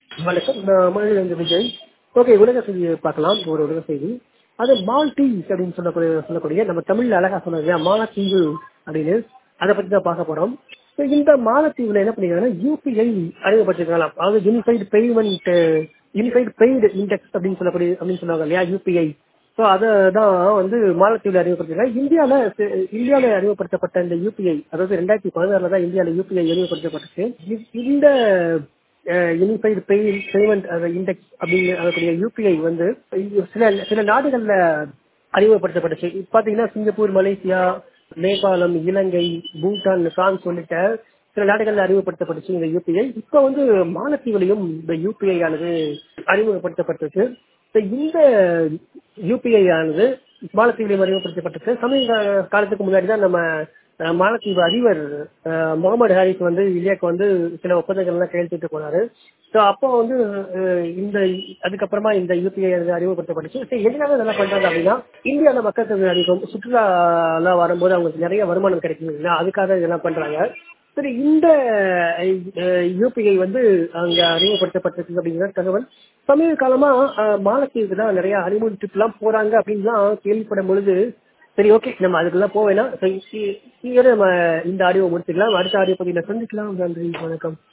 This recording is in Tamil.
வணக்கம் நான் மதுரையிலிருந்து விஜய் ஓகே உலக செய்தியை பார்க்கலாம் ஒரு உலக செய்தி அது மால்டீஸ் அப்படின்னு சொல்லக்கூடிய சொல்லக்கூடிய நம்ம தமிழ்ல அழகா சொன்னது இல்லையா மாலத்தீவு அப்படின்னு அதை பத்தி தான் பார்க்க போறோம் So, இந்த மாலத்தீவுல என்ன பண்ணிருக்காங்கன்னா யூபிஐ அறிமுகப்படுத்திருக்கலாம் அதாவது unified payment unified paid index அப்படின்னு சொல்லக்கூடிய அப்படின்னு சொல்லுவாங்க இல்லையா யூபிஐ ஸோ அதை தான் வந்து மாலத்தீவில் அறிமுகப்படுத்திருக்காங்க இந்தியாவில் இந்தியாவில் அறிமுகப்படுத்தப்பட்ட இந்த யூபிஐ அதாவது ரெண்டாயிரத்தி பதினாறுல தான் இந்தியாவில் யூபிஐ அறிமுகப்படுத்தப்பட்டுச்சு இ- இந்த யூனிஃபைடு பே பேமெண்ட் இண்டெக்ஸ் அப்படின்னு அதற்குரிய யூபிஐ வந்து சில சில நாடுகள்ல அறிமுகப்படுத்தப்பட்டுச்சு இப்ப பாத்தீங்கன்னா சிங்கப்பூர் மலேசியா நேபாளம் இலங்கை பூட்டான் பிரான்ஸ் உள்ளிட்ட சில நாடுகள்ல அறிமுகப்படுத்தப்பட்டுச்சு இந்த யூபிஐ இப்ப வந்து மாலத்தீவுலையும் இந்த யூபிஐ ஆனது அறிமுகப்படுத்தப்பட்டிருக்கு So, இந்த யூபிஐ ஆனது மாலத்தீவிலையும் அறிமுகப்படுத்தப்பட்டிருக்கு சமீப காலத்துக்கு முன்னாடி தான் நம்ம அஹ், மாலத்தீவு அதிபர் அஹ், முகமது ஹாரிஸ் வந்து இந்தியாவுக்கு வந்து சில ஒப்பந்தங்கள்லாம் கையெழுத்திட்டு போனாரு ஸோ அப்போ வந்து அஹ், இந்த அதுக்கப்புறமா இந்த யூபிஐ அறிமுகப்படுத்தப்பட்டுச்சு சரி எதுக்காக இதெல்லாம் பண்றாங்க அப்படின்னா இந்தியாவில் மக்கள் தொகை அதிகம் சுற்றுலாலாம் வரும்போது அவங்களுக்கு நிறைய வருமானம் கிடைக்கும் இல்லையா அதுக்காக இதெல்லாம் பண்றாங்க சரி இந்த யூபிஐ வந்து அங்க அறிமுகப்படுத்தப்பட்டிருக்கு அப்படிங்கிற தகவல் சமீப காலமா அஹ், மாலத்தீவுக்கு தான் நிறைய ஹனிமூன் ட்ரிப் எல்லாம் போறாங்க அப்படின்லாம் கேள்விப்படும் பொழுது சரி ஓகே நம்ம அதுக்கெல்லாம் போவேனா இதோட நம்ம இந்த ஆடியோ முடிச்சுக்கலாம் அடுத்த ஆடியோ பதிவில் சந்திக்கலாம் நன்றி வணக்கம்